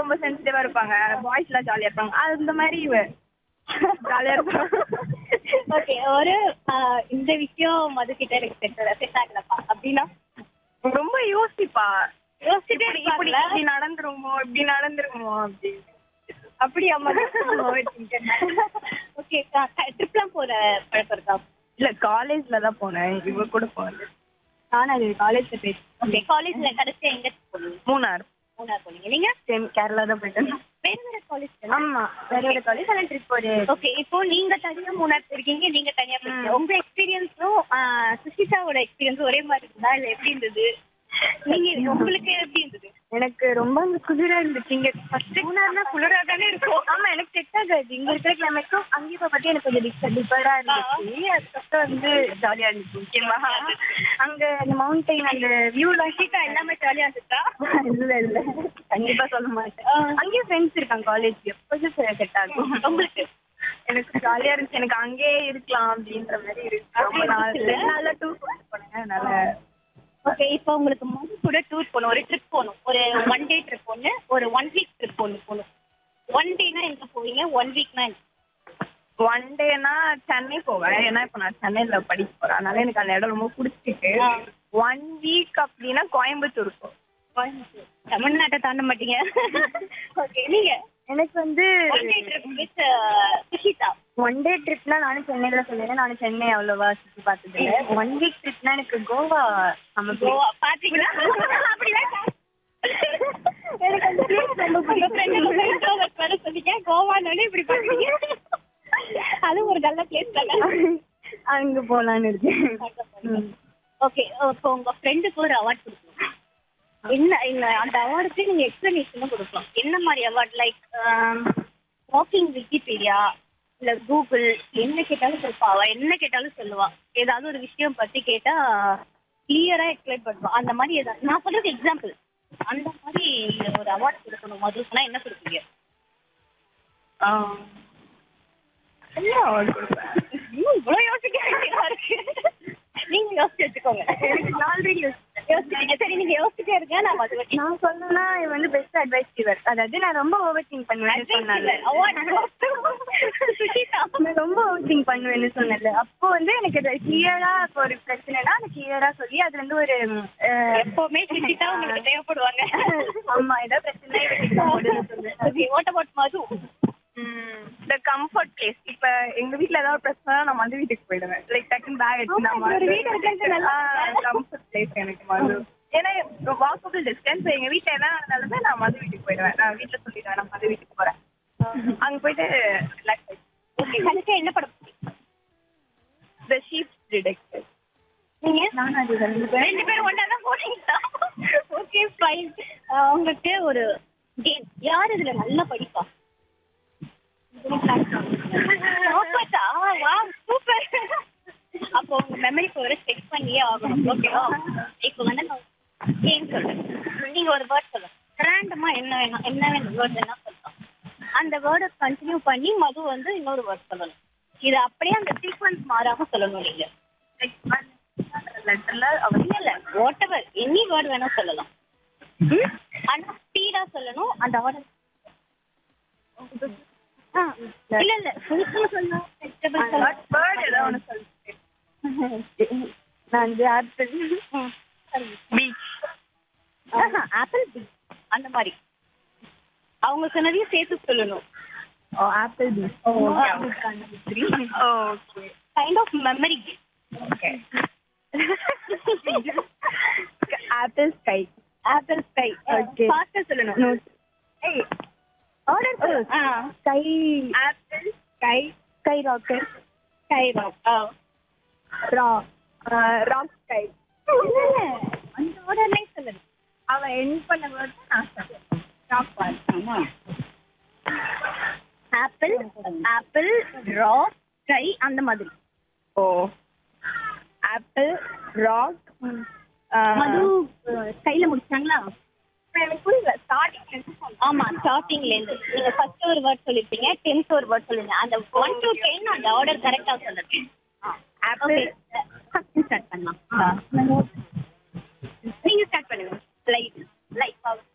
ரொம்ப சென்சிட்டிவா இருப்பாங்க பாய்ஸ் எல்லாம் ஜாலியா இருப்பாங்க அந்த மாதிரி இவ ஜாலியா இருப்பாங்க ஓகே ஒரு ஆஹ், இந்த விஷயம் மது கிட்ட எனக்கு செட் செட் ஆகலப்பா அப்படின்னா ரொம்ப யோசிப்பா யோசிச்சுட்டே இப்படி இப்படி இருப்பாங்களா? இப்படி நடந்துருமோ இப்படி நடந்துருமோ அப்படின்னு அப்படியா மது ஓகே ட்ரிப்லாம் போற பழக்கம் இருக்கா இல்ல காலேஜ்ல தான் போனேன் இவ கூட போனேன் நானும் அது காலேஜ்ல போயிட்டு ஓகே காலேஜ்ல கடைசியா எங்க போனீங்க மூணார் மூணார் போனீங்க நீங்க சேம் கேரளா தான் போயிட்டேன் வேற வேற காலேஜ் ஆமா வேற ஒரு காலேஜ் ஆனால் ட்ரிப் ஒரு ஓகே இப்போ நீங்க தனியா மூணார் போயிருக்கீங்க நீங்க தனியா போயிருக்கீங்க உங்க எக்ஸ்பீரியன்ஸும் சுஷிதாவோட எக்ஸ்பீரியன்ஸும் ஒரே மாதிரி இருந்தா இல்ல எப்படி இருந்தது நீங்க உங்களுக்கு எப்படி இருந்தது எனக்கு ரொம்ப அங்க குளிரா இருந்துச்சு இங்க ஃபர்ஸ்ட் மூணார்னா குளிரா தானே இருக்கும் ஆமா எனக்கு செட் ஆகாது இங்க இருக்கிற கிளைமேட்டும் அங்கேயும் இப்ப பத்தி எனக்கு கொஞ்சம் டிஃபர் டிஃபரா இருந்துச்சு அதுக்கப்புறம் வந்து ஜாலியா இருந்துச்சு முக்கியமா அங்க அந்த மவுண்டைன் அந்த வியூலாம் சுஷிதா எல்லாமே ஜாலியா இருந்துச்சா இல்ல இல்ல கண்டிப்பா சொல்ல மாட்டேன் அங்கேயும் ஃப்ரெண்ட்ஸ் இருக்காங்க காலேஜ் எப்போதும் செட் ஆகும் உங்களுக்கு எனக்கு ஜாலியா இருந்துச்சு எனக்கு அங்கேயே இருக்கலாம் அப்படின்ற மாதிரி இருக்கு ரொம்ப நாள் நல்லா டூர் போனேன் அதனால ஓகே இப்போ உங்களுக்கு மது கூட டூர் போகணும் ஒரு ட்ரிப் போகணும் ஒரு ஒன் டே ட்ரிப் ஒன்று ஒரு ஒன் வீக் ட்ரிப் ஒன்று போகணும் ஒன் டேனா எங்க போவீங்க ஒன் வீக்னா ஒன் டேனா சென்னை போவேன் ஏன்னா இப்போ நான் சென்னையில படிக்க போறேன் அதனால எனக்கு அந்த இடம் ரொம்ப பிடிச்சிருக்கு ஆ. ஒன் வீக் அப்படின்னா கோயம்புத்தூர் போகும் தமிழ்நாட்டை தாண்ட மாட்டீங்க ஓகே நீங்க எனக்கு வந்து one day trip with Sushitha one day ட்ரிப்னா நானும் சென்னையில சொல்லிடுறேன் நானும் சென்னை அவ்வளோவா சுற்றி பார்த்தது இல்லை ஒன் வீக் ட்ரிப்னா எனக்கு கோவா நம்ம கோவா பாத்தீங்களா அப்படிதான் எனக்கு அந்த place ரொம்ப பிடிக்கும். சொன்னீங்க கோவான்னு இப்படி பண்ணுவீங்க அது ஒரு நல்ல பிளேஸ் தானே அங்க போலான்னு இருக்கேன் ஓகே இப்போ உங்க ஃப்ரெண்டுக்கு ஒரு அவார்ட் கொடுக்கணும் என்ன இல்ல அந்த அவார்டுக்கு நீங்க எக்ஸ்பிளனேஷனும் கொடுக்கலாம் என்ன மாதிரி அவார்ட் லைக் வாக்கிங் விக்கிபீடியா இல்ல கூகுள் என்ன கேட்டாலும் கொடுப்பா அவ என்ன கேட்டாலும் சொல்லுவா ஏதாவது ஒரு விஷயம் பத்தி கேட்டா கிளியரா எக்ஸ்பிளைன் பண்ணுவா அந்த மாதிரி ஏதாவது நான் சொல்றது எக்ஸாம்பிள் அந்த மாதிரி ஒரு அவார்ட் கொடுக்கணும் மதுக்குனா என்ன கொடுப்பீங்க ஆ. என்ன award கொடுப்பேன் இன்னும் இவ்வளவு யோசிக்க வேண்டியதா இருக்கு நீங்க யோசிச்சு வச்சுக்கோங்க எனக்கு already யோசிச்சேன். யோசிச்சுட்டீங்க சரி நீங்க யோசிச்சுட்டே இருங்க நான் மதுவட்டி நான் சொல்லணும்னா இது வந்து பெஸ்ட் அட்வைஸ் கிவர் அதாவது நான் ரொம்ப ஓவர் திங்க் பண்ணுவேன்னு சொன்னால நான் ரொம்ப ஓவர் திங்க் பண்ணுவேன்னு சொன்னேன்ல அப்போ வந்து எனக்கு அது கிளியரா இப்போ ஒரு பிரச்சனைனா அது கிளியரா சொல்லி அதுல இருந்து ஒரு அஹ், எப்பவுமே சுஷிதா உங்களுக்கு தேவைப்படுவாங்க ஆமா ஏதாவது பிரச்சனை ஓகே வாட் அபவுட் மது இந்த கம்ஃபர்ட் பிளேஸ் இப்ப எங்க வீட்ல ஏதாவது ஒரு பிரச்சனை நான் வந்து வீட்டுக்கு போயிடுவேன் லைக் டக்குன்னு பேக் எடுத்து ஆமா, ஒரு வீடு இருக்கிறது நல்லா கம்ஃபர்ட் பிளேஸ் எனக்கு மது ஏன்னா வாக்கபிள் டிஸ்டன்ஸ் எங்க வீட்ல என்ன நடந்தாலுமே நான் மது வீட்டுக்கு போயிடுவேன் நான் வீட்ல சொல்லிடுவேன் நான் மது வீட்டுக்கு போறேன் அங்க போயிட்டு ரிலாக்ஸ் ஓகே அதுக்கு என்ன படம் த ஷீப் டிடெக்டிவ் நீங்க நான் அது ரெண்டு பேரும் ரெண்டு பேரும் ஒன்றா தான் போறீங்களா ஓகே ஃபைன் உங்களுக்கு ஒரு கேம் யார் இதுல நல்லா படிப்பா சூப்பர்டா வா சூப்பர் அப்போ உங்க மெமரி பவரை செக் பண்ணியே ஆகணும் ஓகேவா இப்போ வந்து நான் கேம் சொல்றேன் நீங்க ஒரு வேர்ட் சொல்லுங்க ரேண்டமா என்ன வேணும் என்ன வேணும் வேர்ட் என்ன சொல்லலாம் அந்த வேர்டை கண்டினியூ பண்ணி மது வந்து இன்னொரு வேர்ட் சொல்லணும் இது அப்படியே அந்த சீக்வன்ஸ் மாறாம சொல்லணும் நீங்க லெட்டர்ல அவர் இல்ல இல்ல வாட் எவர் எனி வேர்ட் வேணா சொல்லலாம் ஆனா ஸ்பீடா சொல்லணும் அந்த ஆர்டர் இல்ல இல்ல ஃபுல்ஃபுல் சொல்லணும் வெஜிடபிள் சொல்லணும் பேர்ட் ஏதாவது ஒன்று சொல்லிட்டு நான் வந்து ஆப்பிள் பீச் ஆப்பிள் அந்த மாதிரி அவங்க சொன்னதையும் சேர்த்து சொல்லணும் oh apple beach oh okay kind of memory okay apple sky apple sky Okay. ஃபாஸ்டா சொல்லணும் நோட் ஏய் ஆர்டர் ஆ sky apple sky sky rocket sky rock ஆ ரா ராக் ஸ்கை அந்த ஆர்டர்லயே சொல்லணும் அவன் என் பண்ண வேர்ட் நான் சொல்றேன் rock part apple apple rock sky அந்த மாதிரி ஓ ஆப்பிள் ராக் மது ஸ்கைல முடிச்சாங்களா எனக்கு புரியல ஸ்டார்டிங் ஆமா ஸ்டார்டிங்ல இருந்து நீங்க ஃபர்ஸ்ட் ஒரு வேர்ட் சொல்லிருப்பீங்க டென்த் ஒரு வேர்ட் சொல்லுங்க அந்த ஒன் டு டென் அந்த ஆர்டர் கரெக்டா சொல்லுங்க ஆப்பிள் ஃபர்ஸ்ட் ஸ்டார்ட் பண்ணலாம் நீங்க ஸ்டார்ட் பண்ணுங்க லைட் லைட்